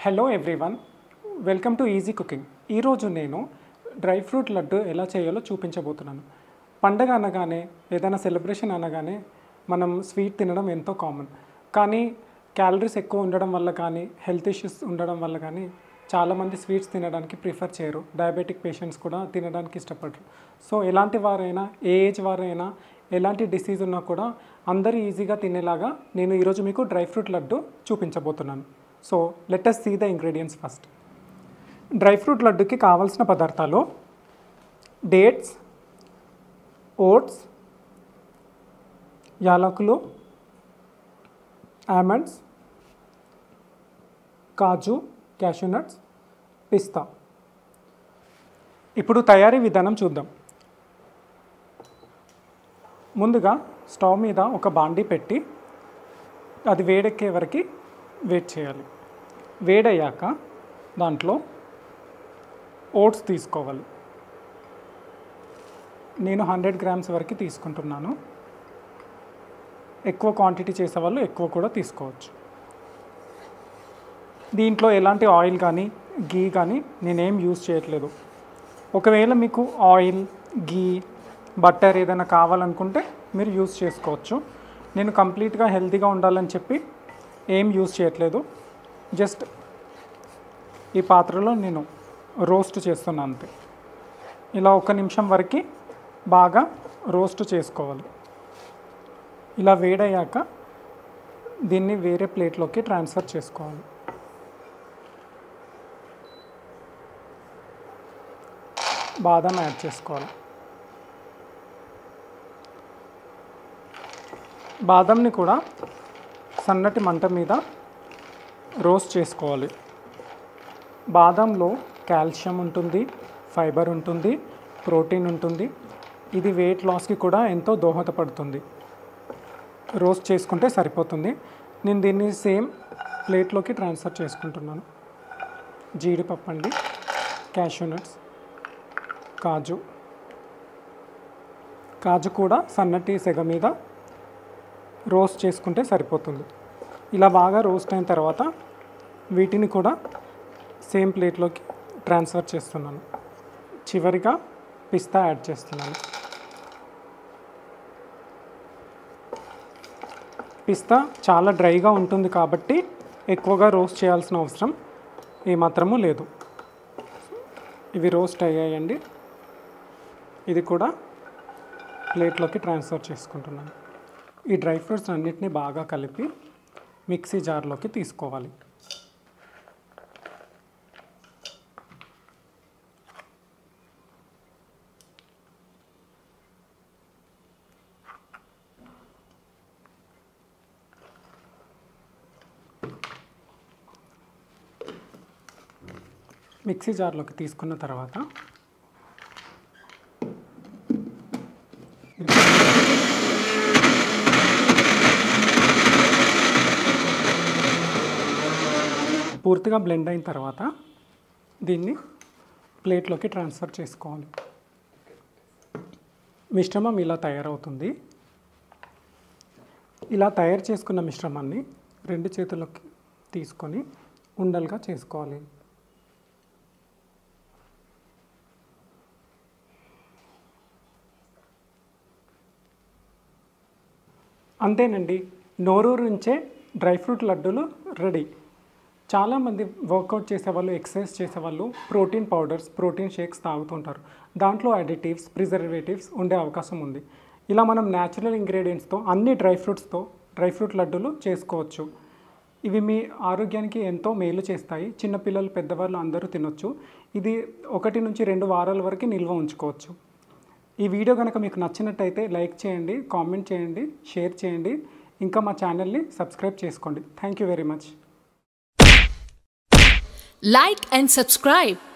hello everyone welcome to easy cooking ఈరోజు నేను dry fruit laddu ఎలా చేయాలో చూపించబోతున్నాను పండగ అనగానే ఏదైనా సెలబ్రేషన్ అనగానే మనం స్వీట్ తినడం ఎంతో కామన్ కానీ క్యాలరీస్ ఎక్కువ ఉండడం వల్ల కానీ హెల్త్ ఇష్యూస్ ఉండడం వల్ల కానీ చాలామంది స్వీట్స్ తినడానికి ప్రిఫర్ చేయరు డయాబెటిక్ పేషెంట్స్ కూడా తినడానికి ఇష్టపడరు సో ఎలాంటి వారైనా ఏ ఏజ్ వారైనా ఎలాంటి డిసీజ్ ఉన్నా కూడా అందరూ ఈజీగా తినేలాగా నేను ఈరోజు మీకు డ్రై ఫ్రూట్ లడ్డు చూపించబోతున్నాను so let us see the ingredients first dry fruit లడ్డుకి కావాల్సిన పదార్థాలు డేట్స్ ఓట్స్ యాలకులు ఆమండ్స్ కాజు క్యాషూనట్స్ పిస్తా ఇప్పుడు తయారీ విధానం చూద్దాం ముందుగా స్టవ్ మీద ఒక బాండీ పెట్టి అది వేడెక్కే వరకు వెయిట్ చేయాలి వేడయ్యాక దాంట్లో ఓట్స్ తీసుకోవాలి నేను హండ్రెడ్ గ్రామ్స్ వరకు తీసుకుంటున్నాను ఎక్కువ క్వాంటిటీ చేసేవాళ్ళు ఎక్కువ కూడా తీసుకోవచ్చు దీంట్లో ఎలాంటి ఆయిల్ కానీ గీ కానీ నేనేం యూజ్ చేయట్లేదు ఒకవేళ మీకు ఆయిల్ గీ బట్టర్ ఏదైనా కావాలనుకుంటే మీరు యూజ్ చేసుకోవచ్చు నేను కంప్లీట్గా హెల్తీగా ఉండాలని చెప్పి ఏం యూజ్ చేయట్లేదు జస్ట్ ఈ పాత్రలో నేను రోస్ట్ చేస్తున్నాను అంతే ఇలా ఒక నిమిషం వరకు బాగా రోస్ట్ చేసుకోవాలి ఇలా వేడయ్యాక దీన్ని వేరే ప్లేట్లోకి ట్రాన్స్ఫర్ చేసుకోవాలి బాదం యాడ్ చేసుకోవాలి బాదంని కూడా సన్నటి మంట మీద రోస్ట్ చేసుకోవాలి బాదంలో కాల్షియం ఉంటుంది ఫైబర్ ఉంటుంది ప్రోటీన్ ఉంటుంది ఇది వెయిట్ లాస్కి కూడా ఎంతో దోహదపడుతుంది రోస్ట్ చేసుకుంటే సరిపోతుంది నేను దీన్ని సేమ్ ప్లేట్లోకి ట్రాన్స్ఫర్ చేసుకుంటున్నాను జీడిపప్పు అండి క్యాషూ నట్స్ కాజు కాజు కూడా సన్నటి సెగ మీద రోస్ట్ చేసుకుంటే సరిపోతుంది ఇలా బాగా రోస్ట్ అయిన తర్వాత వీటిని కూడా సేమ్ ప్లేట్లోకి ట్రాన్స్ఫర్ చేస్తున్నాను చివరిగా పిస్తా యాడ్ చేస్తున్నాను పిస్తా చాలా డ్రైగా ఉంటుంది కాబట్టి ఎక్కువగా రోస్ట్ చేయాల్సిన అవసరం ఏమాత్రము లేదు ఇవి రోస్ట్ అయ్యాయండి ఇది కూడా ప్లేట్లోకి ట్రాన్స్ఫర్ చేసుకుంటున్నాను ఈ డ్రై ఫ్రూట్స్ అన్నిటిని బాగా కలిపి మిక్సీ జార్లోకి తీసుకోవాలి మిక్సీ జార్లోకి తీసుకున్న తర్వాత పూర్తిగా బ్లెండ్ అయిన తర్వాత దీన్ని ప్లేట్లోకి ట్రాన్స్ఫర్ చేసుకోవాలి మిశ్రమం ఇలా తయారవుతుంది ఇలా తయారు చేసుకున్న మిశ్రమాన్ని రెండు చేతుల్లోకి తీసుకొని ఉండలుగా చేసుకోవాలి అంతేనండి నోరూరు నుంచే డ్రై ఫ్రూట్ లడ్డూలు రెడీ చాలామంది వర్కౌట్ చేసేవాళ్ళు ఎక్సర్సైజ్ చేసేవాళ్ళు ప్రోటీన్ పౌడర్స్ ప్రోటీన్ షేక్స్ తాగుతుంటారు దాంట్లో అడిటివ్స్ ప్రిజర్వేటివ్స్ ఉండే అవకాశం ఉంది ఇలా మనం న్యాచురల్ ఇంగ్రీడియంట్స్తో అన్ని డ్రై ఫ్రూట్స్తో డ్రై ఫ్రూట్ లడ్డూలు చేసుకోవచ్చు ఇవి మీ ఆరోగ్యానికి ఎంతో మేలు చేస్తాయి చిన్నపిల్లలు పెద్దవాళ్ళు అందరూ తినొచ్చు ఇది ఒకటి నుంచి రెండు వారాల వరకు నిల్వ ఉంచుకోవచ్చు ఈ వీడియో కనుక మీకు నచ్చినట్టయితే లైక్ చేయండి కామెంట్ చేయండి షేర్ చేయండి ఇంకా మా ఛానల్ని సబ్స్క్రైబ్ చేసుకోండి thank you very much Like and subscribe